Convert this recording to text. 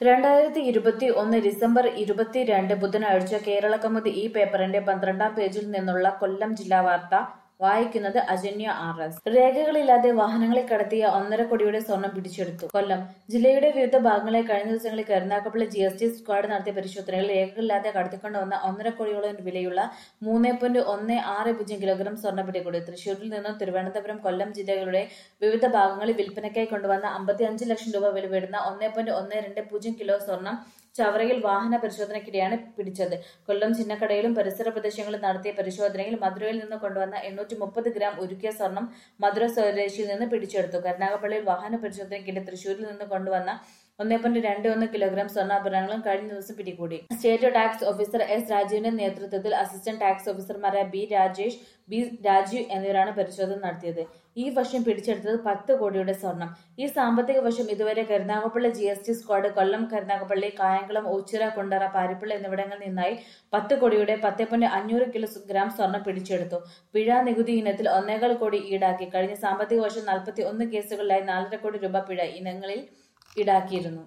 രണ്ടായിരത്തി ഇരുപത്തി ഒന്ന് ഡിസംബർ ഇരുപത്തിരണ്ട് ബുധനാഴ്ച കേരള കൗമുദി ഈ പേപ്പറിന്റെ പന്ത്രണ്ടാം പേജിൽ നിന്നുള്ള കൊല്ലം ജില്ലാ വാർത്ത വായിക്കുന്നത് അജന്യ ആർ എസ് രേഖകളില്ലാതെ വാഹനങ്ങളെ കടത്തിയ ഒന്നര കോടിയുടെ സ്വർണം പിടിച്ചെടുത്തു കൊല്ലം ജില്ലയുടെ വിവിധ ഭാഗങ്ങളിൽ കഴിഞ്ഞ ദിവസങ്ങളിൽ Karunagappally G S T squad നടത്തിയ പരിശോധനയിൽ രേഖകളില്ലാതെ കടത്തിക്കൊണ്ടുവന്ന ഒന്നര കോടിയോളം വിലയുള്ള മൂന്ന് പോയിന്റ് ഒന്ന് ആറ് പൂജ്യം കിലോഗ്രാം സ്വർണ്ണം പിടികൂടി തൃശൂരിൽ നിന്നും തിരുവനന്തപുരം കൊല്ലം ജില്ലകളുടെ വിവിധ ഭാഗങ്ങളിൽ വിൽപ്പനയ്ക്കായി കൊണ്ടുവന്ന അമ്പത്തി അഞ്ച് ലക്ഷം രൂപ വില വരുന്ന ഒന്ന് പോയിന്റ് ഒന്ന് രണ്ട് പൂജ്യം കിലോ സ്വർണം ചവറയിൽ വാഹന പരിശോധനയ്ക്കിടെയാണ് പിടിച്ചത് കൊല്ലം ചിന്നക്കടയിലും പരിസര പ്രദേശങ്ങളിലും നടത്തിയ പരിശോധനയിൽ മധുരയിൽ നിന്ന് കൊണ്ടുവന്ന എണ്ണൂറ്റി മുപ്പത് ഗ്രാം ഉരുക്കിയ സ്വർണം മധുര സ്വദേശിയിൽ നിന്ന് പിടിച്ചെടുത്തു കരുനാഗപ്പള്ളിയിൽ വാഹന പരിശോധനയ്ക്കിടെ തൃശൂരിൽ നിന്ന് കൊണ്ടുവന്ന ഒന്നേ പോയിന്റ് രണ്ട് ഒന്ന് കിലോഗ്രാം സ്വർണ്ണാഭരണങ്ങളും കഴിഞ്ഞ ദിവസം പിടികൂടി സ്റ്റേറ്റ് ടാക്സ് ഓഫീസർ എസ് രാജീവിന്റെ നേതൃത്വത്തിൽ അസിസ്റ്റന്റ് ടാക്സ് ഓഫീസർമാരായ ബി രാജേഷ് ബി രാജീവ് എന്നിവരാണ് പരിശോധന നടത്തിയത് ഈ വർഷം പിടിച്ചെടുത്തത് പത്ത് കോടിയുടെ സ്വർണം ഈ സാമ്പത്തിക വർഷം ഇതുവരെ Karunagappally G S T squad Kollam Karunagappally Kayamkulam Ochira Kundara Paripally എന്നിവിടങ്ങളിൽ നിന്നായി പത്ത് കോടിയുടെ പത്ത് പോയിന്റ് അഞ്ഞൂറ് കിലോ ഗ്രാം സ്വർണം പിടിച്ചെടുത്തു പിഴ നികുതി ഇനത്തിൽ ഒന്നേകാൽ കോടി ഈടാക്കി കഴിഞ്ഞ സാമ്പത്തിക വർഷം നാൽപ്പത്തി ഒന്ന് കേസുകളിലായി നാലര കോടി രൂപ പിഴ ഇനങ്ങളിൽ ഈടാക്കിയിരുന്നു